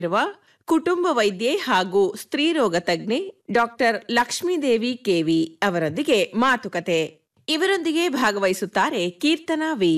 ಇರುವ ಕುಟುಂಬ ವೈದ್ಯೆ ಹಾಗೂ ಸ್ತ್ರೀರೋಗ ತಜ್ಞೆ ಡಾಕ್ಟರ್ ಲಕ್ಷ್ಮೀದೇವಿ ಕೆವಿ ಅವರೊಂದಿಗೆ ಮಾತುಕತೆ ಇವರೊಂದಿಗೆ ಭಾಗವಹಿಸುತ್ತಾರೆ ಕೀರ್ತನಾ ವಿ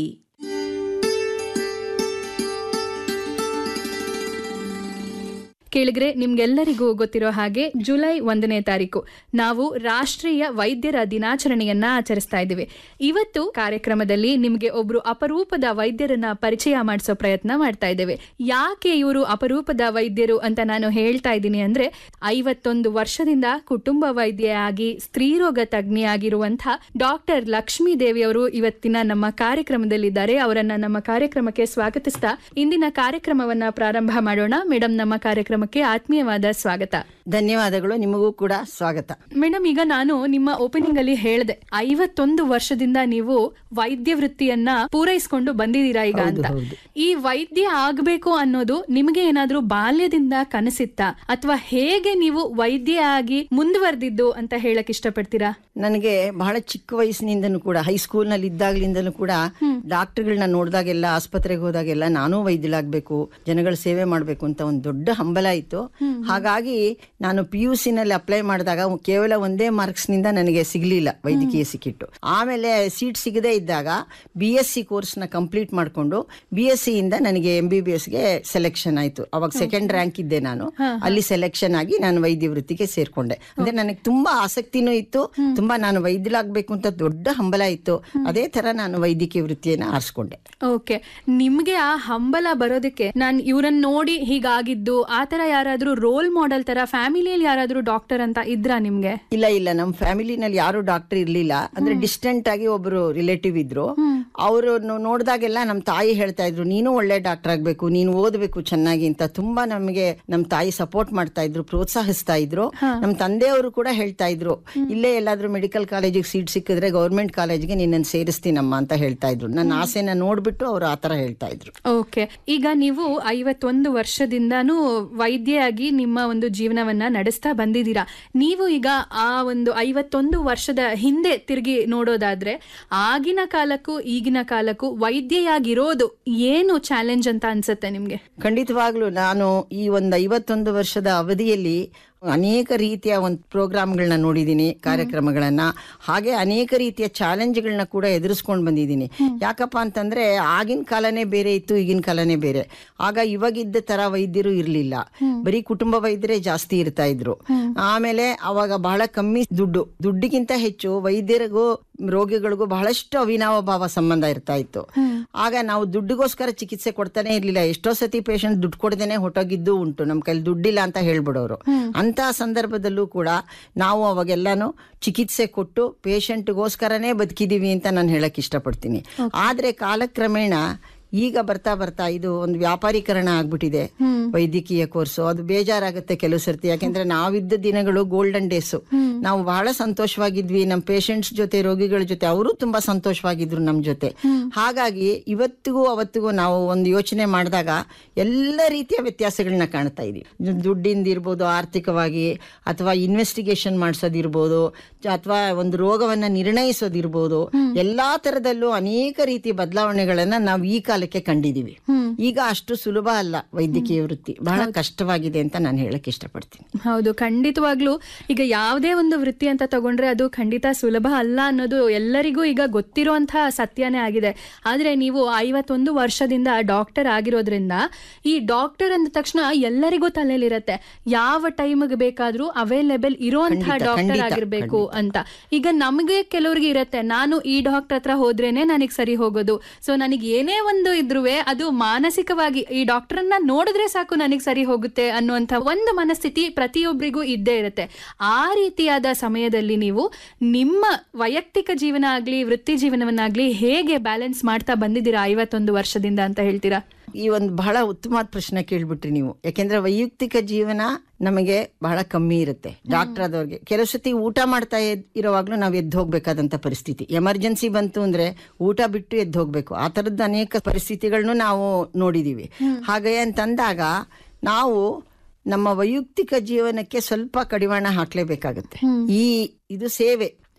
ಕೇಳಿದ್ರೆ ನಿಮ್ಗೆಲ್ಲರಿಗೂ ಗೊತ್ತಿರೋ ಹಾಗೆ ಜುಲೈ ಒಂದನೇ ತಾರೀಕು ನಾವು ರಾಷ್ಟ್ರೀಯ ವೈದ್ಯರ ದಿನಾಚರಣೆಯನ್ನ ಆಚರಿಸ್ತಾ ಇದ್ದೀವಿ ಇವತ್ತು ಕಾರ್ಯಕ್ರಮದಲ್ಲಿ ನಿಮ್ಗೆ ಒಬ್ರು ಅಪರೂಪದ ವೈದ್ಯರನ್ನ ಪರಿಚಯ ಮಾಡಿಸೋ ಪ್ರಯತ್ನ ಮಾಡ್ತಾ ಇದ್ದೇವೆ ಯಾಕೆ ಇವರು ಅಪರೂಪದ ವೈದ್ಯರು ಅಂತ ನಾನು ಹೇಳ್ತಾ ಇದ್ದೀನಿ ಅಂದ್ರೆ ಐವತ್ತೊಂದು ವರ್ಷದಿಂದ ಕುಟುಂಬ ವೈದ್ಯೆಯಾಗಿ ಸ್ತ್ರೀರೋಗ ತಜ್ಞೆಯಾಗಿರುವಂತಹ ಡಾಕ್ಟರ್ ಲಕ್ಷ್ಮೀ ದೇವಿ ಅವರು ಇವತ್ತಿನ ನಮ್ಮ ಕಾರ್ಯಕ್ರಮದಲ್ಲಿದ್ದಾರೆ ಅವರನ್ನ ನಮ್ಮ ಕಾರ್ಯಕ್ರಮಕ್ಕೆ ಸ್ವಾಗತಿಸ್ತಾ ಇಂದಿನ ಕಾರ್ಯಕ್ರಮವನ್ನ ಪ್ರಾರಂಭ ಮಾಡೋಣ ಮೇಡಮ್ ನಮ್ಮ ಕಾರ್ಯಕ್ರಮಕ್ಕೆ ಆತ್ಮೀಯವಾದ ಸ್ವಾಗತ ಧನ್ಯವಾದಗಳು ನಿಮಗೂ ಕೂಡ ಸ್ವಾಗತ ಮೇಡಮ್ ಈಗ ನಾನು ನಿಮ್ಮ ಓಪನಿಂಗ್ ಅಲ್ಲಿ ಹೇಳಿದೆ ಐವತ್ತೊಂದು ವರ್ಷದಿಂದ ನೀವು ವೈದ್ಯ ವೃತ್ತಿಯನ್ನ ಪೂರೈಸಿಕೊಂಡು ಬಂದಿದ್ದೀರಾ ಈಗ ಅಂತ ಈ ವೈದ್ಯ ಆಗ್ಬೇಕು ಅನ್ನೋದು ನಿಮಗೆ ಏನಾದ್ರೂ ಬಾಲ್ಯದಿಂದ ಕನಸಿತ್ತಾ ಅಥವಾ ಹೇಗೆ ನೀವು ವೈದ್ಯ ಆಗಿ ಮುಂದುವರೆದಿದ್ದು ಅಂತ ಹೇಳಕ್ ಇಷ್ಟಪಡ್ತೀರಾ ನನಗೆ ಬಹಳ ಚಿಕ್ಕ ವಯಸ್ಸಿನಿಂದನೂ ಕೂಡ ಹೈಸ್ಕೂಲ್ ನಲ್ಲಿ ಇದ್ದಾಗಲಿಂದನೂ ಕೂಡ ಡಾಕ್ಟರ್ಗಳನ್ನ ನೋಡಿದಾಗೆಲ್ಲ ಆಸ್ಪತ್ರೆಗೆ ಹೋದಾಗೆಲ್ಲ ನಾನೂ ವೈದ್ಯಲಾಗಬೇಕು ಜನಗಳ ಸೇವೆ ಮಾಡಬೇಕು ಅಂತ ಒಂದು ದೊಡ್ಡ ಹಂಬಲ ಇತ್ತು ಹಾಗಾಗಿ ನಾನು ಪಿ ಯು ನಲ್ಲಿ ಅಪ್ಲೈ ಮಾಡಿದಾಗ ಕೇವಲ ಒಂದೇ ಮಾರ್ಕ್ಸ್ ನಿಂದ ನನಗೆ ಸಿಗ್ಲಿಲ್ಲ ವೈದ್ಯಕೀಯ ಸಿಕ್ಕಿಟ್ಟು ಆಮೇಲೆ ಸೀಟ್ ಸಿಗದೇ ಇದ್ದಾಗ ಬಿ ಎಸ್ ಸಿ ಕೋರ್ಸ್ನ ಕಂಪ್ಲೀಟ್ ಮಾಡಿಕೊಂಡು ಬಿ ಎಸ್ ಸಿಯಿಂದ ನನಗೆ ಎಂ ಬಿ ಬಿ ಎಸ್ಗೆ ಸೆಲೆಕ್ಷನ್ ಆಯ್ತು ಅವಾಗ ಸೆಕೆಂಡ್ ರ್ಯಾಂಕ್ ಇದ್ದೆ ನಾನು ಅಲ್ಲಿ ಸೆಲೆಕ್ಷನ್ ಆಗಿ ನಾನು ವೈದ್ಯ ವೃತ್ತಿಗೆ ಸೇರ್ಕೊಂಡೆ ಅಂದ್ರೆ ನನಗೆ ತುಂಬಾ ಆಸಕ್ತಿನೂ ಇತ್ತು ತುಂಬಾ ನಾನು ವೈದ್ಯಲಾಗಬೇಕು ಅಂತ ದೊಡ್ಡ ಹಂಬಲ ಇತ್ತು ಅದೇ ತರ ನಾನು ವೈದ್ಯಕೀಯ ವೃತ್ತಿಯನ್ನ ಆರಿಸ್ಕೊಂಡೆ ಓಕೆ ನಿಮ್ಗೆ ಆ ಹಂಬಲ ಬರೋದಕ್ಕೆ ನಾನ್ ಇವ್ರನ್ನ ನೋಡಿ ಹೀಗಾಗಿದ್ದು ಆ ತರ ಯಾರಾದ್ರೂ ರೋಲ್ ಮಾಡೆಲ್ ತರ ಫ್ಯಾಮಿಲಿಯಲ್ಲಿ ಯಾರಾದ್ರೂ ಡಾಕ್ಟರ್ ಅಂತ ಇದ್ರಾ ನಿಮ್ಗೆ ಇಲ್ಲ ಇಲ್ಲ ನಮ್ಮ ಫ್ಯಾಮಿಲಿನಲ್ಲಿ ಯಾರು ಡಾಕ್ಟರ್ ಇರ್ಲಿಲ್ಲ ಅಂದ್ರೆ ಡಿಸ್ಟೆಂಟ್ ಆಗಿ ಒಬ್ರು ರಿಲೇಟಿವ್ ಇದ್ರು ಅವರು ನೋಡಿದಾಗೆಲ್ಲ ನಮ್ಮ ತಾಯಿ ಹೇಳ್ತಾ ಇದ್ರು ನೀನು ಒಳ್ಳೆ ಡಾಕ್ಟರ್ ಆಗ್ಬೇಕು ನೀನು ಓದಬೇಕು ಚೆನ್ನಾಗಿ ಅಂತ ತುಂಬಾ ನಮಗೆ ನಮ್ಮ ತಾಯಿ ಸಪೋರ್ಟ್ ಮಾಡ್ತಾ ಇದ್ರು ಪ್ರೋತ್ಸಾಹಿಸ್ತಾ ಇದ್ರು ನಮ್ಮ ತಂದೆಯವರು ಕೂಡ ಹೇಳ್ತಾ ಇದ್ರು ಇಲ್ಲೇ ಎಲ್ಲಾದ್ರೂ ಮೆಡಿಕಲ್ ಕಾಲೇಜಿಗೆ ಸೀಟ್ ಸಿಕ್ಕಿದ್ರೆ ಗೌರ್ಮೆಂಟ್ ಕಾಲೇಜ್ಗೆ ನಿನ್ನನ್ನು ಸೇರಿಸ್ತೀನಮ್ಮ ಅಂತ ಹೇಳ್ತಾ ಇದ್ರು ನನ್ನ ಆಸೆನ ನೋಡ್ಬಿಟ್ಟು ಅವರು ಆತರ ಹೇಳ್ತಾ ಇದ್ರು ಓಕೆ ಈಗ ನೀವು ಐವತ್ತೊಂದು ವರ್ಷದಿಂದಾನು ವೈದ್ಯೆಯಾಗಿ ನಿಮ್ಮ ಒಂದು ಜೀವನವನ್ನ ನಡೆಸ್ತಾ ಬಂದಿದ್ದೀರಾ ನೀವು ಈಗ ಆ ಒಂದು ಐವತ್ತೊಂದು ವರ್ಷದ ಹಿಂದೆ ತಿರುಗಿ ನೋಡೋದಾದ್ರೆ ಆಗಿನ ಕಾಲಕ್ಕೂ ಈಗಿನ ಕಾಲಕ್ಕೂ ವೈದ್ಯೆಯಾಗಿರೋದು ಏನು ಚಾಲೆಂಜ್ ಅಂತ ಅನ್ಸುತ್ತೆ ನಿಮ್ಗೆ ಖಂಡಿತವಾಗ್ಲೂ ನಾನು ಈ ಒಂದು ಐವತ್ತೊಂದು ವರ್ಷದ ಅವಧಿಯಲ್ಲಿ ಅನೇಕ ರೀತಿಯ ಒಂದು ಪ್ರೋಗ್ರಾಮ್ಗಳನ್ನ ನೋಡಿದ್ದೀನಿ ಕಾರ್ಯಕ್ರಮಗಳನ್ನ ಹಾಗೆ ಅನೇಕ ರೀತಿಯ ಚಾಲೆಂಜ್ಗಳನ್ನ ಕೂಡ ಎದುರಿಸ್ಕೊಂಡು ಬಂದಿದ್ದೀನಿ ಯಾಕಪ್ಪ ಅಂತಂದ್ರೆ ಆಗಿನ ಕಾಲನೇ ಬೇರೆ ಇತ್ತು ಈಗಿನ ಕಾಲನೇ ಬೇರೆ ಆಗ ಇವಾಗಿದ್ದ ತರ ವೈದ್ಯರು ಇರಲಿಲ್ಲ ಬರೀ ಕುಟುಂಬ ವೈದ್ಯರೇ ಜಾಸ್ತಿ ಇರ್ತಾ ಇದ್ರು ಆಮೇಲೆ ಅವಾಗ ಬಹಳ ಕಮ್ಮಿ ದುಡ್ಡು ದುಡ್ಡಿಗಿಂತ ಹೆಚ್ಚು ವೈದ್ಯರಿಗೂ ರೋಗಿಗಳಿಗೂ ಬಹಳಷ್ಟು ಅವಿನಾವ ಭಾವ ಸಂಬಂಧ ಇರ್ತಾ ಇತ್ತು ಆಗ ನಾವು ದುಡ್ಡಿಗೋಸ್ಕರ ಚಿಕಿತ್ಸೆ ಕೊಡ್ತಾನೆ ಇರ್ಲಿಲ್ಲ ಎಷ್ಟೋ ಸತಿ ಪೇಷಂಟ್ ದುಡ್ಡು ಕೊಡದೇನೆ ಹೊಟ್ಟೋಗಿದ್ದು ಉಂಟು ನಮ್ಮ ಕೈಲಿ ದುಡ್ಡಿಲ್ಲ ಅಂತ ಹೇಳ್ಬಿಡೋರು ಅಂತ ಸಂದರ್ಭದಲ್ಲೂ ಕೂಡ ನಾವು ಅವಾಗೆಲ್ಲಾನು ಚಿಕಿತ್ಸೆ ಕೊಟ್ಟು ಪೇಷಂಟ್ಗೋಸ್ಕರನೇ ಬದುಕಿದೀವಿ ಅಂತ ನಾನು ಹೇಳಕ್ ಇಷ್ಟಪಡ್ತೀನಿ ಆದ್ರೆ ಕಾಲಕ್ರಮೇಣ ಈಗ ಬರ್ತಾ ಬರ್ತಾ ಇದು ಒಂದು ವ್ಯಾಪಾರೀಕರಣ ಆಗ್ಬಿಟ್ಟಿದೆ ವೈದ್ಯಕೀಯ ಕೋರ್ಸು ಅದು ಬೇಜಾರಾಗುತ್ತೆ ಕೆಲವು ಸರ್ತಿ ಯಾಕೆಂದ್ರೆ ನಾವಿದ್ದ ದಿನಗಳು ಗೋಲ್ಡನ್ ಡೇಸು ನಾವು ಬಹಳ ಸಂತೋಷವಾಗಿದ್ವಿ ನಮ್ಮ ಪೇಷಂಟ್ಸ್ ಜೊತೆ ರೋಗಿಗಳ ಜೊತೆ ಅವರು ತುಂಬಾ ಸಂತೋಷವಾಗಿದ್ರು ನಮ್ಮ ಜೊತೆ ಹಾಗಾಗಿ ಇವತ್ತಿಗೂ ಅವತ್ತಿಗೂ ನಾವು ಒಂದು ಯೋಚನೆ ಮಾಡಿದಾಗ ಎಲ್ಲ ರೀತಿಯ ವ್ಯತ್ಯಾಸಗಳನ್ನ ಕಾಣ್ತಾ ಇದೀವಿ ದುಡ್ಡಿಂದ ಇರ್ಬೋದು ಆರ್ಥಿಕವಾಗಿ ಅಥವಾ ಇನ್ವೆಸ್ಟಿಗೇಷನ್ ಮಾಡಿಸೋದಿರ್ಬೋದು ಅಥವಾ ಒಂದು ರೋಗವನ್ನ ನಿರ್ಣಯಿಸೋದಿರ್ಬೋದು ಎಲ್ಲಾ ತರದಲ್ಲೂ ಅನೇಕ ರೀತಿಯ ಬದಲಾವಣೆಗಳನ್ನ ನಾವು ಈ ಕಾಲಕ್ಕೆ ಕಂಡಿದೀವಿ ಈಗ ಅಷ್ಟು ಸುಲಭ ಅಲ್ಲ ವೈದ್ಯಕೀಯ ವೃತ್ತಿ ಬಹಳ ಕಷ್ಟವಾಗಿದೆ ಅಂತ ನಾನು ಹೇಳಕ್ ಇಷ್ಟಪಡ್ತೀನಿ ಹೌದು ಖಂಡಿತವಾಗ್ಲೂ ಈಗ ಯಾವುದೇ ಒಂದು ವೃತ್ತಿ ಅಂತ ತಗೊಂಡ್ರೆ ಅದು ಖಂಡಿತ ಸುಲಭ ಅಲ್ಲ ಅನ್ನೋದು ಎಲ್ಲರಿಗೂ ಈಗ ಗೊತ್ತಿರುವಂತಹ ಸತ್ಯನೇ ಆಗಿದೆ ಆದ್ರೆ ನೀವು ಐವತ್ತೊಂದು ವರ್ಷದಿಂದ ಡಾಕ್ಟರ್ ಆಗಿರೋದ್ರಿಂದ ಈ ಡಾಕ್ಟರ್ ಅಂದ ತಕ್ಷಣ ಎಲ್ಲರಿಗೂ ತಲೆಯಲ್ಲಿರತ್ತೆ ಯಾವ ಟೈಮ್ಗೆ ಬೇಕಾದ್ರೂ ಅವೈಲೇಬಲ್ ಇರುವಂತಹ ಖಂಡಿತ, ಡಾಕ್ಟರ್ ಖಂಡಿತ, ಆಗಿರ್ಬೇಕು ಅಂತ ಈಗ ನಮಗೆ ಕೆಲವ್ರಿಗೆ ಇರತ್ತೆ ನಾನು ಈ ಡಾಕ್ಟರ್ ಹತ್ರ ಹೋದ್ರೇನೆ ನನಗೆ ಸರಿ ಹೋಗೋದು ಸೊ ನನಗೆ ಏನೇ ಒಂದು ಇದ್ರುವೆ ಅದು ಮಾನಸಿಕವಾಗಿ ಈ ಡಾಕ್ಟರ್ನ ನೋಡಿದ್ರೆ ಸಾಕು ನನಗೆ ಸರಿ ಹೋಗುತ್ತೆ ಅನ್ನುವಂಥ ಒಂದು ಮನಸ್ಥಿತಿ ಪ್ರತಿಯೊಬ್ಬರಿಗೂ ಇದ್ದೇ ಇರುತ್ತೆ ಆ ರೀತಿಯಾದ ಸಮಯದಲ್ಲಿ ನೀವು ನಿಮ್ಮ ವೈಯಕ್ತಿಕ ಜೀವನ ಆಗ್ಲಿ ವೃತ್ತಿ ಜೀವನವನ್ನಾಗ್ಲಿ ಹೇಗೆ ಬ್ಯಾಲೆನ್ಸ್ ಮಾಡ್ತಾ ಬಂದಿದ್ದೀರಾ ಐವತ್ತೊಂದು ವರ್ಷದಿಂದ ಅಂತ ಹೇಳ್ತೀರಾ ಈ ಒಂದು ಬಹಳ ಉತ್ತಮವಾದ ಪ್ರಶ್ನೆ ಕೇಳ್ಬಿಟ್ರಿ ನೀವು ಯಾಕೆಂದ್ರೆ ವೈಯಕ್ತಿಕ ಜೀವನ ನಮಗೆ ಬಹಳ ಕಮ್ಮಿ ಇರುತ್ತೆ ಡಾಕ್ಟರ್ ಆದವ್ರಿಗೆ ಕೆಲವು ಸತಿ ಊಟ ಮಾಡ್ತಾ ಇದ್- ಇರೋವಾಗ್ಲೂ ನಾವು ಎದ್ದು ಹೋಗ್ಬೇಕಾದಂತ ಪರಿಸ್ಥಿತಿ ಎಮರ್ಜೆನ್ಸಿ ಬಂತು ಅಂದ್ರೆ ಊಟ ಬಿಟ್ಟು ಎದ್ದು ಹೋಗ್ಬೇಕು ಆ ತರದ್ದು ಅನೇಕ ಪರಿಸ್ಥಿತಿಗಳನ್ನು ನಾವು ನೋಡಿದೀವಿ ಹಾಗೆ ಅಂತಂದಾಗ ನಾವು ನಮ್ಮ ವೈಯಕ್ತಿಕ ಜೀವನಕ್ಕೆ ಸ್ವಲ್ಪ ಕಡಿವಾಣ ಹಾಕ್ಲೇಬೇಕಾಗತ್ತೆ ಈ ಇದು ಸೇವೆ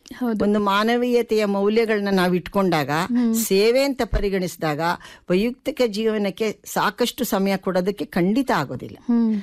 ಒಂದು ಮಾನವೀಯತೆಯ ಮೌಲ್ಯಗಳನ್ನ ನಾವು ಇಟ್ಕೊಂಡಾಗ ಸೇವೆ ಅಂತ ಪರಿಗಣಿಸಿದಾಗ ವೈಯಕ್ತಿಕ ಜೀವನಕ್ಕೆ ಸಾಕಷ್ಟು ಸಮಯ ಕೊಡೋದಕ್ಕೆ ಖಂಡಿತ ಆಗೋದಿಲ್ಲ